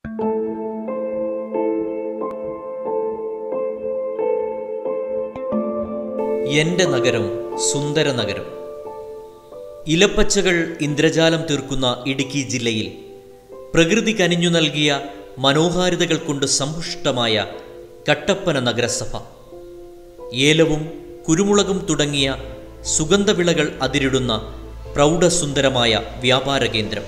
എന്റെ നഗരം സുന്ദര നഗരം ഇലപ്പച്ചകൾ ഇന്ദ്രജാലം തീർക്കുന്ന ഇടുക്കി ജില്ലയിൽ പ്രകൃതി കനിഞ്ഞു നൽകിയ മനോഹാരിതകൾ കൊണ്ട് സമ്പുഷ്ടമായ കട്ടപ്പന നഗരസഭ ഏലവും കുരുമുളകും തുടങ്ങിയ സുഗന്ധവിളകൾ അതിരിടുന്ന പ്രൗഢസുന്ദരമായ വ്യാപാര കേന്ദ്രം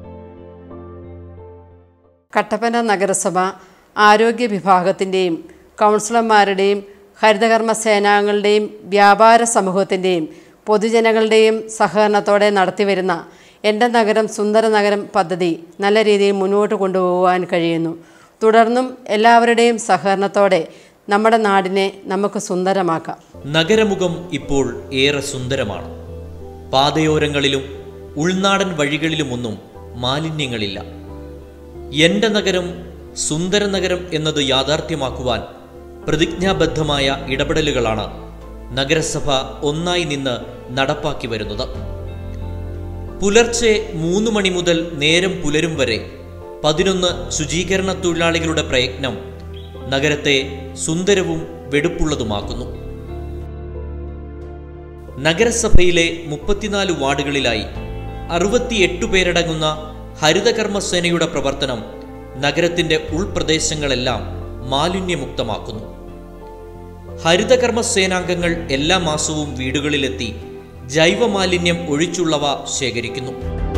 കട്ടപ്പന നഗരസഭ ആരോഗ്യ വിഭാഗത്തിൻ്റെയും കൗൺസിലർമാരുടെയും ഹരിതകർമ്മ സേനാംഗങ്ങളുടെയും വ്യാപാര സമൂഹത്തിൻ്റെയും പൊതുജനങ്ങളുടെയും സഹകരണത്തോടെ നടത്തിവരുന്ന എൻ്റെ നഗരം സുന്ദര നഗരം പദ്ധതി നല്ല രീതിയിൽ മുന്നോട്ട് കൊണ്ടുപോകാൻ കഴിയുന്നു തുടർന്നും എല്ലാവരുടെയും സഹകരണത്തോടെ നമ്മുടെ നാടിനെ നമുക്ക് സുന്ദരമാക്കാം നഗരമുഖം ഇപ്പോൾ ഏറെ സുന്ദരമാണ് പാതയോരങ്ങളിലും ഉൾനാടൻ വഴികളിലുമൊന്നും മാലിന്യങ്ങളില്ല എന്റെ നഗരം സുന്ദര നഗരം എന്നത് യാഥാർത്ഥ്യമാക്കുവാൻ പ്രതിജ്ഞാബദ്ധമായ ഇടപെടലുകളാണ് നഗരസഭ ഒന്നായി നിന്ന് നടപ്പാക്കി വരുന്നത് പുലർച്ചെ മൂന്ന് മണി മുതൽ നേരം പുലരും വരെ പതിനൊന്ന് ശുചീകരണ തൊഴിലാളികളുടെ പ്രയത്നം നഗരത്തെ സുന്ദരവും വെടുപ്പുള്ളതുമാക്കുന്നു നഗരസഭയിലെ മുപ്പത്തിനാല് വാർഡുകളിലായി അറുപത്തിയെട്ട് പേരടങ്ങുന്ന ഹരിതകർമ്മസേനയുടെ പ്രവർത്തനം നഗരത്തിന്റെ ഉൾപ്രദേശങ്ങളെല്ലാം മാലിന്യമുക്തമാക്കുന്നു ഹരിതകർമ്മ സേനാംഗങ്ങൾ എല്ലാ മാസവും വീടുകളിലെത്തി ജൈവമാലിന്യം ഒഴിച്ചുള്ളവ ശേഖരിക്കുന്നു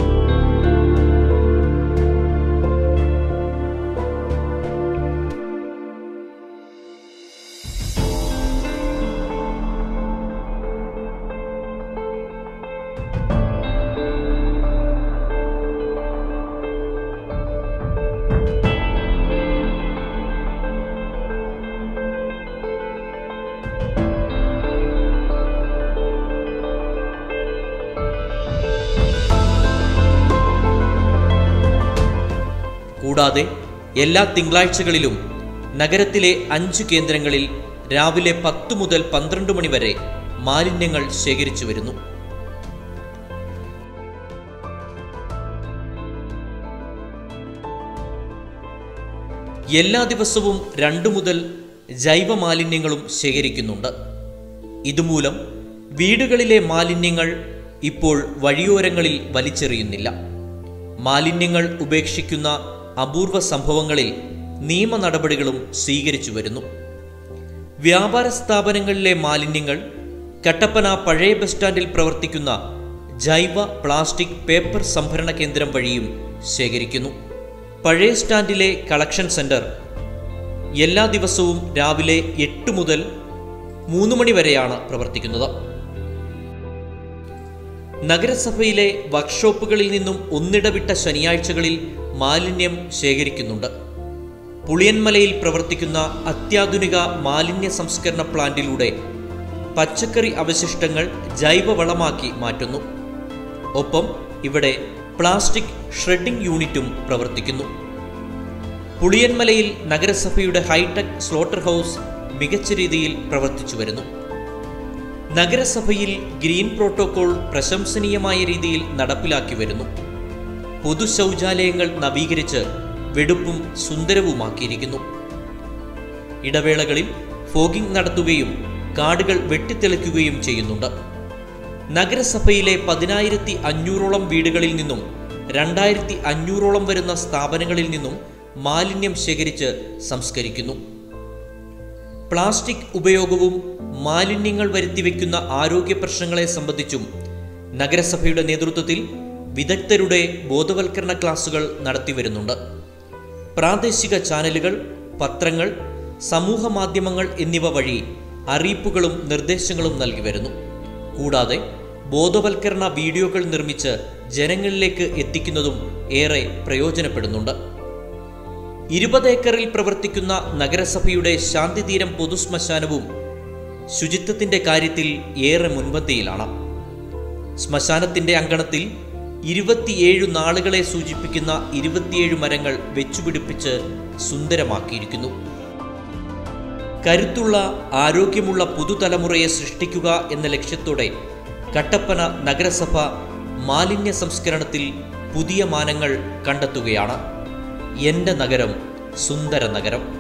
കൂടാതെ എല്ലാ തിങ്കളാഴ്ചകളിലും നഗരത്തിലെ അഞ്ച് കേന്ദ്രങ്ങളിൽ രാവിലെ പത്ത് മുതൽ പന്ത്രണ്ട് മണി വരെ മാലിന്യങ്ങൾ ശേഖരിച്ചു വരുന്നു എല്ലാ ദിവസവും രണ്ടു മുതൽ ജൈവ മാലിന്യങ്ങളും ശേഖരിക്കുന്നുണ്ട് ഇതുമൂലം വീടുകളിലെ മാലിന്യങ്ങൾ ഇപ്പോൾ വഴിയോരങ്ങളിൽ വലിച്ചെറിയുന്നില്ല മാലിന്യങ്ങൾ ഉപേക്ഷിക്കുന്ന അപൂർവ സംഭവങ്ങളിൽ നിയമ നടപടികളും സ്വീകരിച്ചു വരുന്നു വ്യാപാര സ്ഥാപനങ്ങളിലെ മാലിന്യങ്ങൾ കട്ടപ്പന പഴയ ബസ് സ്റ്റാൻഡിൽ പ്രവർത്തിക്കുന്ന ജൈവ പ്ലാസ്റ്റിക് പേപ്പർ സംഭരണ കേന്ദ്രം വഴിയും ശേഖരിക്കുന്നു പഴയ സ്റ്റാൻഡിലെ കളക്ഷൻ സെന്റർ എല്ലാ ദിവസവും രാവിലെ എട്ട് മുതൽ മൂന്ന് മണി വരെയാണ് പ്രവർത്തിക്കുന്നത് നഗരസഭയിലെ വർക്ക്ഷോപ്പുകളിൽ നിന്നും ഒന്നിടവിട്ട ശനിയാഴ്ചകളിൽ മാലിന്യം ശേഖരിക്കുന്നുണ്ട് പുളിയൻമലയിൽ പ്രവർത്തിക്കുന്ന അത്യാധുനിക മാലിന്യ സംസ്കരണ പ്ലാന്റിലൂടെ പച്ചക്കറി അവശിഷ്ടങ്ങൾ ജൈവവളമാക്കി മാറ്റുന്നു ഒപ്പം ഇവിടെ പ്ലാസ്റ്റിക് ഷ്രെഡിംഗ് യൂണിറ്റും പ്രവർത്തിക്കുന്നു പുളിയൻമലയിൽ നഗരസഭയുടെ ഹൈടെക് സ്ലോട്ടർ ഹൗസ് മികച്ച രീതിയിൽ പ്രവർത്തിച്ചു വരുന്നു നഗരസഭയിൽ ഗ്രീൻ പ്രോട്ടോകോൾ പ്രശംസനീയമായ രീതിയിൽ നടപ്പിലാക്കി വരുന്നു പൊതു ശൗചാലയങ്ങൾ നവീകരിച്ച് വെടുപ്പും സുന്ദരവുമാക്കിയിരിക്കുന്നു ഇടവേളകളിൽ ഫോഗിംഗ് നടത്തുകയും കാടുകൾ വെട്ടിത്തെളിക്കുകയും ചെയ്യുന്നുണ്ട് നഗരസഭയിലെ പതിനായിരത്തി അഞ്ഞൂറോളം വീടുകളിൽ നിന്നും രണ്ടായിരത്തി അഞ്ഞൂറോളം വരുന്ന സ്ഥാപനങ്ങളിൽ നിന്നും മാലിന്യം ശേഖരിച്ച് സംസ്കരിക്കുന്നു പ്ലാസ്റ്റിക് ഉപയോഗവും മാലിന്യങ്ങൾ വരുത്തിവെക്കുന്ന ആരോഗ്യ പ്രശ്നങ്ങളെ സംബന്ധിച്ചും നഗരസഭയുടെ നേതൃത്വത്തിൽ വിദഗ്ധരുടെ ബോധവൽക്കരണ ക്ലാസുകൾ നടത്തിവരുന്നുണ്ട് പ്രാദേശിക ചാനലുകൾ പത്രങ്ങൾ സമൂഹ മാധ്യമങ്ങൾ എന്നിവ വഴി അറിയിപ്പുകളും നിർദ്ദേശങ്ങളും നൽകി വരുന്നു കൂടാതെ ബോധവൽക്കരണ വീഡിയോകൾ നിർമ്മിച്ച് ജനങ്ങളിലേക്ക് എത്തിക്കുന്നതും ഏറെ പ്രയോജനപ്പെടുന്നുണ്ട് ഇരുപത് ഏക്കറിൽ പ്രവർത്തിക്കുന്ന നഗരസഭയുടെ ശാന്തിതീരം പൊതുശ്മശാനവും ശുചിത്വത്തിന്റെ കാര്യത്തിൽ ഏറെ മുൻപന്തിയിലാണ് ശ്മശാനത്തിന്റെ അങ്കണത്തിൽ ഇരുപത്തിയേഴ് നാളുകളെ സൂചിപ്പിക്കുന്ന ഇരുപത്തിയേഴ് മരങ്ങൾ വെച്ചുപിടിപ്പിച്ച് സുന്ദരമാക്കിയിരിക്കുന്നു കരുത്തുള്ള ആരോഗ്യമുള്ള പുതുതലമുറയെ സൃഷ്ടിക്കുക എന്ന ലക്ഷ്യത്തോടെ കട്ടപ്പന നഗരസഭ മാലിന്യ സംസ്കരണത്തിൽ പുതിയ മാനങ്ങൾ കണ്ടെത്തുകയാണ് എൻ്റെ നഗരം സുന്ദര നഗരം